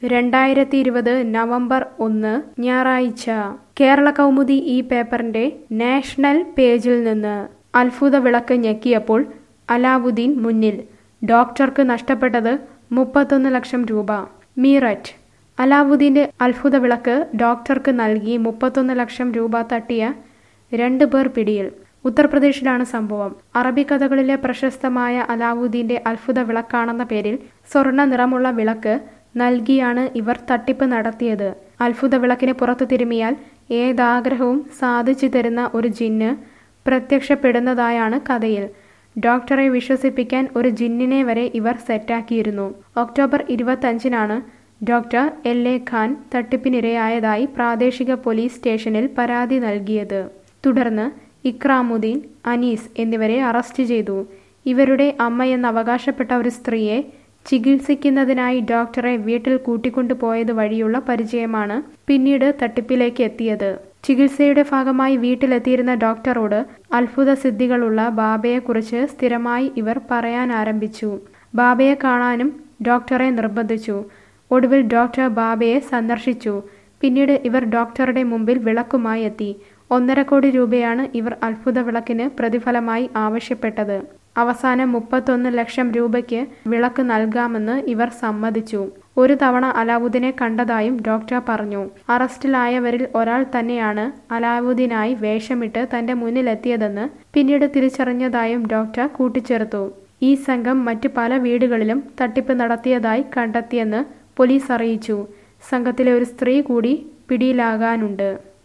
രണ്ടായിരത്തി ഇരുപത് നവംബർ ഒന്ന് ഞായറാഴ്ച കേരള കൗമുദി ഈ പേപ്പറിന്റെ നാഷണൽ പേജിൽ നിന്ന് അത്ഭുത വിളക്ക് ഞെക്കിയപ്പോൾ അലാവുദ്ദീൻ മുന്നിൽ ഡോക്ടർക്ക് നഷ്ടപ്പെട്ടത് മുപ്പത്തൊന്ന് ലക്ഷം രൂപ മീററ്റ് അലാവുദ്ദീന്റെ അത്ഭുത വിളക്ക് ഡോക്ടർക്ക് നൽകി മുപ്പത്തൊന്ന് ലക്ഷം രൂപ തട്ടിയ രണ്ട് പേർ പിടിയിൽ ഉത്തർപ്രദേശിലാണ് സംഭവം അറബിക്കഥകളിലെ പ്രശസ്തമായ അലാവുദ്ദീന്റെ അത്ഭുത വിളക്കാണെന്ന പേരിൽ സ്വർണ്ണ നിറമുള്ള വിളക്ക് നൽകിയാണ് ഇവർ തട്ടിപ്പ് നടത്തിയത് അത്ഭുത വിളക്കിന് പുറത്തു തിരുമിയാൽ ഏതാഗ്രഹവും സാധിച്ചു തരുന്ന ഒരു ജിന്ന് പ്രത്യക്ഷപ്പെടുന്നതായാണ് കഥയിൽ ഡോക്ടറെ വിശ്വസിപ്പിക്കാൻ ഒരു ജിന്നിനെ വരെ ഇവർ സെറ്റാക്കിയിരുന്നു ഒക്ടോബർ ഇരുപത്തഞ്ചിനാണ് ഡോക്ടർ എൽ എ ഖാൻ തട്ടിപ്പിനിരയായതായി പ്രാദേശിക പോലീസ് സ്റ്റേഷനിൽ പരാതി നൽകിയത് തുടർന്ന് ഇക്രാമുദ്ദീൻ അനീസ് എന്നിവരെ അറസ്റ്റ് ചെയ്തു ഇവരുടെ അമ്മയെന്ന് അവകാശപ്പെട്ട ഒരു സ്ത്രീയെ ചികിത്സിക്കുന്നതിനായി ഡോക്ടറെ വീട്ടിൽ കൂട്ടിക്കൊണ്ടുപോയത് വഴിയുള്ള പരിചയമാണ് പിന്നീട് തട്ടിപ്പിലേക്ക് എത്തിയത് ചികിത്സയുടെ ഭാഗമായി വീട്ടിലെത്തിയിരുന്ന ഡോക്ടറോട് അത്ഭുത സിദ്ധികളുള്ള ബാബയെക്കുറിച്ച് സ്ഥിരമായി ഇവർ പറയാൻ ആരംഭിച്ചു ബാബയെ കാണാനും ഡോക്ടറെ നിർബന്ധിച്ചു ഒടുവിൽ ഡോക്ടർ ബാബയെ സന്ദർശിച്ചു പിന്നീട് ഇവർ ഡോക്ടറുടെ മുമ്പിൽ വിളക്കുമായി എത്തി ഒന്നര കോടി രൂപയാണ് ഇവർ അത്ഭുത വിളക്കിന് പ്രതിഫലമായി ആവശ്യപ്പെട്ടത് അവസാനം മുപ്പത്തൊന്ന് ലക്ഷം രൂപയ്ക്ക് വിളക്ക് നൽകാമെന്ന് ഇവർ സമ്മതിച്ചു ഒരു തവണ അലാവുദ്ദീനെ കണ്ടതായും ഡോക്ടർ പറഞ്ഞു അറസ്റ്റിലായവരിൽ ഒരാൾ തന്നെയാണ് അലാവുദ്ദീനായി വേഷമിട്ട് തന്റെ മുന്നിലെത്തിയതെന്ന് പിന്നീട് തിരിച്ചറിഞ്ഞതായും ഡോക്ടർ കൂട്ടിച്ചേർത്തു ഈ സംഘം മറ്റു പല വീടുകളിലും തട്ടിപ്പ് നടത്തിയതായി കണ്ടെത്തിയെന്ന് പോലീസ് അറിയിച്ചു സംഘത്തിലെ ഒരു സ്ത്രീ കൂടി പിടിയിലാകാനുണ്ട്